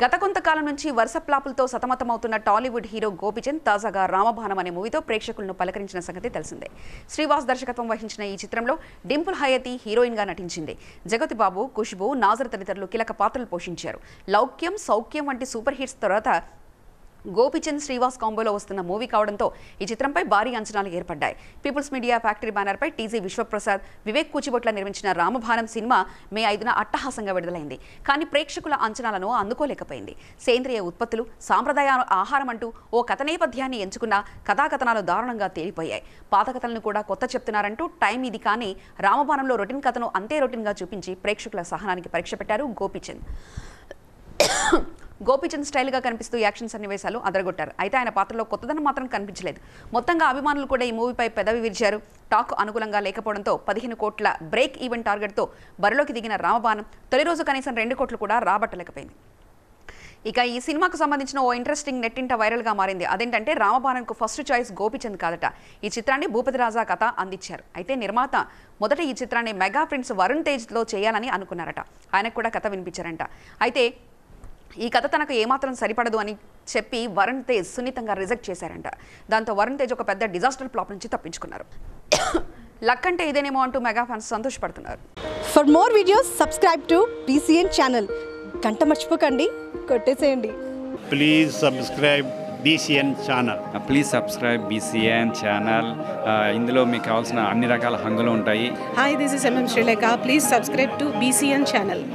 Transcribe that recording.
గత కొంతకాలం నుంచి వరుస ప్లాపులతో సతమతమవుతున్న టాలీవుడ్ హీరో గోపిచంద్ తాజాగా రామబాణం అనే మూవీతో ప్రేక్షకులను పలకరించిన సంగతి తెలిసిందే శ్రీవాస్ దర్శకత్వం వహించిన ఈ చిత్రంలో డింపుల్ హయతి హీరోయిన్ గా నటించింది జగతి బాబు ఖుష్బు నాజర్ తదితరులు కీలక పాత్రలు పోషించారు లౌక్యం సౌఖ్యం వంటి సూపర్ హిట్స్ తర్వాత గోపిచంద్ శ్రీవాస్ కాంబోలో వస్తున్న మూవీ కావడంతో ఈ చిత్రంపై భారీ అంచనాలు ఏర్పడ్డాయి పీపుల్స్ మీడియా ఫ్యాక్టరీ బ్యానర్పై టీజీ విశ్వప్రసాద్ వివేక్ కూచిబొట్ల నిర్మించిన రామభారం సినిమా మే ఐదున అట్టహాసంగా విడుదలైంది కానీ ప్రేక్షకుల అంచనాలను అందుకోలేకపోయింది సేంద్రియ ఉత్పత్తులు సాంప్రదాయ ఆహారం అంటూ ఓ కథ నేపథ్యాన్ని ఎంచుకున్న కథాకథనాలు దారుణంగా తేలిపోయాయి పాత కథలను కూడా కొత్త చెప్తున్నారంటూ టైం ఇది కానీ రామబాణంలో రొటీన్ కథను అంతే రొటీన్గా చూపించి ప్రేక్షకుల సహనానికి పరీక్ష పెట్టారు గోపిచంద్ గోపీచంద్ స్టైల్గా కనిపిస్తూ యాక్షన్ సన్నివేశాలు అదరగొట్టారు అయితే ఆయన పాత్రలో కొత్తదనం మాత్రం కనిపించలేదు మొత్తంగా అభిమానులు కూడా ఈ మూవీపై పెదవి విరిచారు టాక్ అనుకూలంగా లేకపోవడంతో పదిహేను కోట్ల బ్రేక్ ఈవెంట్ టార్గెట్తో బరిలోకి దిగిన రామబాణం తొలి రోజు కనీసం రెండు కోట్లు కూడా రాబట్టలేకపోయింది ఇక ఈ సినిమాకు సంబంధించిన ఓ ఇంట్రెస్టింగ్ నెట్టింట వైరల్గా మారింది అదేంటంటే రామబాణంకు ఫస్ట్ చాయిస్ గోపిచంద్ కాదట ఈ చిత్రాన్ని భూపతి రాజా కథ అందించారు అయితే నిర్మాత మొదట ఈ చిత్రాన్ని మెగా ప్రిన్స్ వరుణ్ తేజ్లో చేయాలని అనుకున్నారట ఆయనకు కూడా కథ వినిపించారంట అయితే ఈ కథ తనకు ఏమాత్రం సరిపడదు అని చెప్పి వరుణ్ తేజ్ సున్నితంగా రిజెక్ట్ చేశారంట దాంతో వరుణ్ తేజ్ ఒక పెద్ద డిజాస్టర్ ఫ్లాప్ నుంచి తప్పించుకున్నారు లక్ అంటే ఇదేనేమో అంటూ మెగా ఫ్యాన్స్ సంతోషపడుతున్నారు for more videos subscribe to BCN channel గంట మర్చిపోకండి కొట్టేసేయండి please subscribe BCN channel please subscribe BCN channel ఇందులో మీకు కావాల్సిన అన్ని రకాల హంగులు ఉంటాయి Hi, this is MM Sri Lanka. Please subscribe to BCN channel.